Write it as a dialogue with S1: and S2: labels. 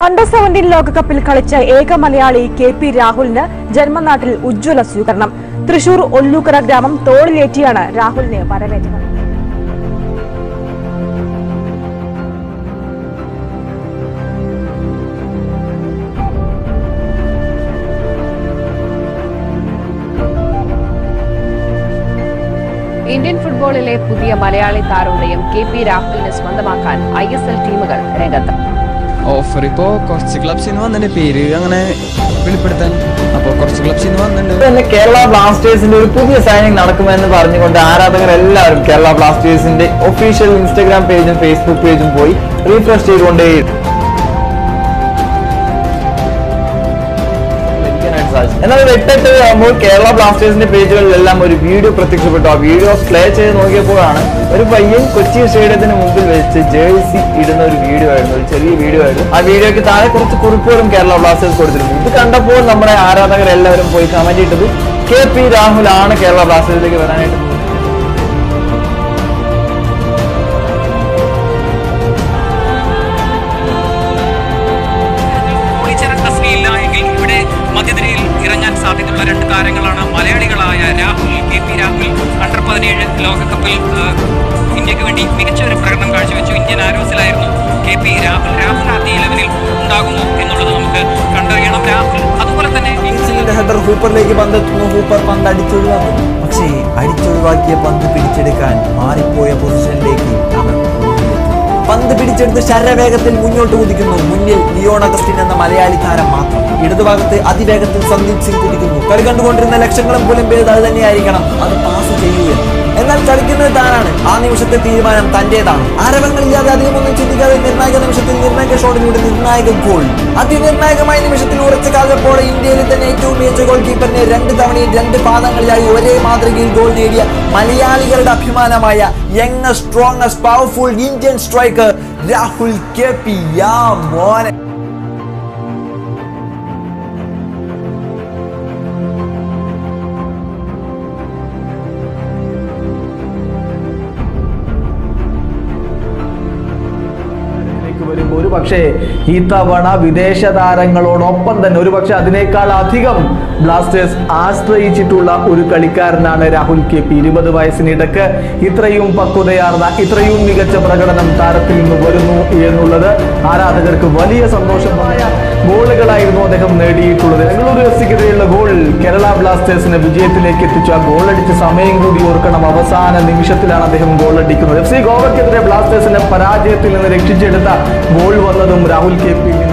S1: Under seventeen ലോകകപ്പിൽ കളിച്ച ഏക മലയാളി കെ പി രാഹുലിന് ജന്മനാട്ടിൽ ഉജ്ജ്വല സ്വീകരണം തൃശൂർ ഒല്ലൂക്കര ഗ്രാമം തോളിലേറ്റിയാണ് രാഹുലിനെ വരവേറ്റത്
S2: ഇന്ത്യൻ ഫുട്ബോളിലെ പുതിയ മലയാളി താരോദയം കെ പി രാഹുലിനെ സ്വന്തമാക്കാൻ ഐ എസ് എൽ ടീമുകൾ രംഗത്ത്
S3: ഓഫർ ഇപ്പോൾ കുറച്ച് ക്ലബ്സിൽ നിന്ന് വന്നിട്ടുണ്ട് പേര് അങ്ങനെ വെളിപ്പെടുത്താൻ അപ്പോൾ കുറച്ച് ക്ലബ്സിൽ നിന്ന് വന്നിട്ടുണ്ട്
S4: തന്നെ കേരള ബ്ലാസ്റ്റേഴ്സിന്റെ ഒരു പുതിയ സൈനിങ് നടക്കുമെന്ന് പറഞ്ഞുകൊണ്ട് ആരാധകർ എല്ലാവരും കേരള ബ്ലാസ്റ്റേഴ്സിന്റെ ഒഫീഷ്യൽ ഇൻസ്റ്റഗ്രാം പേജും ഫേസ്ബുക്ക് പേജും പോയി റീഫ്രഷ് ചെയ്തുകൊണ്ടേ ലഭിക്കാനായിട്ട് സാധിച്ചു. എന്നാൽ ഒരു എട്ടെട്ട് ആകുമ്പോൾ കേരള ബ്ലാസ്റ്റേഴ്സിന്റെ പേജുകളിലെല്ലാം ഒരു വീഡിയോ പ്രത്യക്ഷപ്പെട്ടു ആ വീഡിയോ പ്ലേ ചെയ്ത് നോക്കിയപ്പോഴാണ് ഒരു പയ്യൻ കൊച്ചി സ്റ്റേഡിയത്തിന് മുമ്പിൽ വെച്ച് ജേഴ്സി ഇടുന്ന ഒരു വീഡിയോ ആയിരുന്നു ഒരു ചെറിയ വീഡിയോ ആയിരുന്നു ആ വീഡിയോയ്ക്ക് താഴെ കുറച്ച് കുറിപ്പുകളും കേരള ബ്ലാസ്റ്റേഴ്സ് കൊടുത്തിരുന്നു ഇത് കണ്ടപ്പോൾ നമ്മുടെ ആരാധകർ എല്ലാവരും പോയി കമന്റ് ഇട്ടത് കെ പി രാഹുൽ ആണ് കേരള ബ്ലാസ്റ്റേഴ്സിലേക്ക് വരാനായിട്ട്
S5: ഓടിച്ചേരാൻ തസ്തിയില്ല എങ്കിൽ ഇവിടെ മധ്യനിരയിൽ ഇറങ്ങാൻ സാധ്യതയുള്ള രണ്ട് താരങ്ങളാണ് മലയാളികളായ Rahul K P Rahul under പതിനേഴ് ലോകകപ്പിൽ ആ, ഇന്ത്യക്ക് വേണ്ടി മികച്ച ഒരു പ്രകടനം കാഴ്ചവെച്ചു ഇന്ത്യൻ ആരോസിലായിരുന്നു കെ പി രാഹുൽ രാഹുൽ ആദ്യ ഇലവനിൽ ഉണ്ടാകുമോ എന്നുള്ളത് നമുക്ക് കണ്ടറിയണം രാഹുൽ അതുപോലെ തന്നെ
S6: ഇൻസിലിന്റെ ഹെഡർ ഹൂപ്പറിലേക്ക് പന്തെത്തുന്നു ഹൂപ്പർ പന്ത് അടിച്ചൊഴിവാക്കുന്നു പക്ഷേ അടിച്ചൊഴിവാക്കിയ പന്ത് പിടിച്ചെടുക്കാൻ മാറിപ്പോയ പൊസിഷനിലേക്ക് അവൻ ഓടിയെത്തി. പന്ത് പിടിച്ചെടുത്ത് ശരവേഗത്തിൽ മുന്നോട്ട് കുതിക്കുന്നു മുന്നിൽ ലിയോൺ അഗസ്റ്റിൻ എന്ന മലയാളി താരം മാത്രം ഇടതുഭാഗത്ത് അതിവേഗത്തിൽ സന്ദീപ് സിംഗ് കുതിക്കുന്നു കളി കണ്ടുകൊണ്ടിരുന്ന ലക്ഷങ്ങളും പോലും പേര് അത് തന്നെയായിരിക്കണം അത് പാസ് ചെയ്യുക എന്നാൽ കളിക്കുന്നത് താനാണ് ആ നിമിഷത്തെ തീരുമാനം തന്റേതാണ് ആരവങ്ങളില്ലാതെ അധികമൊന്നും ചിന്തിക്കാതെ നിർണായക നിമിഷത്തിൽ നിർണായക ഷോട്ടിലൂടെ നിർണായക ഗോൾ അതിനിർണായകമായ നിമിഷത്തിൽ ഉറച്ച കാലപ്പോൾ ഇന്ത്യയിലെ തന്നെ ഏറ്റവും മികച്ച ഗോൾ കീപ്പറിനെ രണ്ട് തവണയും രണ്ട് പാദങ്ങളിലായി ഒരേ മാതൃകയിൽ ഗോൾ നേടിയ മലയാളികളുടെ അഭിമാനമായ young strong powerful Indian striker Rahul K P യാ മോനെ
S7: ലേക്ക് വരുമ്പോൾ ഒരു പക്ഷേ ഇത്തവണ വിദേശ താരങ്ങളോടൊപ്പം തന്നെ ഒരു പക്ഷേ അതിനേക്കാൾ അധികം ബ്ലാസ്റ്റേഴ്സ് ആശ്രയിച്ചിട്ടുള്ള ഒരു കളിക്കാരനാണ് രാഹുൽ കെ പി ഇരുപത് വയസ്സിനിടക്ക് ഇത്രയും പക്വതയാർന്ന ഇത്രയും മികച്ച പ്രകടനം താരത്തിൽ നിന്ന് വരുന്നു എന്നുള്ളത് ആരാധകർക്ക് വലിയ സന്തോഷമായ ഗോളുകളായിരുന്നു അദ്ദേഹം നേടിയിട്ടുള്ളത് ബംഗളൂരു എഫ് സിക്കെതിരെയുള്ള ഗോൾ കേരള ബ്ലാസ്റ്റേഴ്സിനെ വിജയത്തിലേക്ക് എത്തിച്ചു ആ ഗോൾ അടിച്ച സമയം കൂടി ഓർക്കണം അവസാന നിമിഷത്തിലാണ് അദ്ദേഹം ഗോൾ അടിക്കുന്നത് എഫ് സി ഗോവയ്ക്കെതിരെ ബ്ലാസ്റ്റേഴ്സിനെ പരാജയത്തിൽ നിന്ന് രക്ഷിച്ചെടുത്ത ഗോൾ വന്നതും രാഹുൽ കെ പി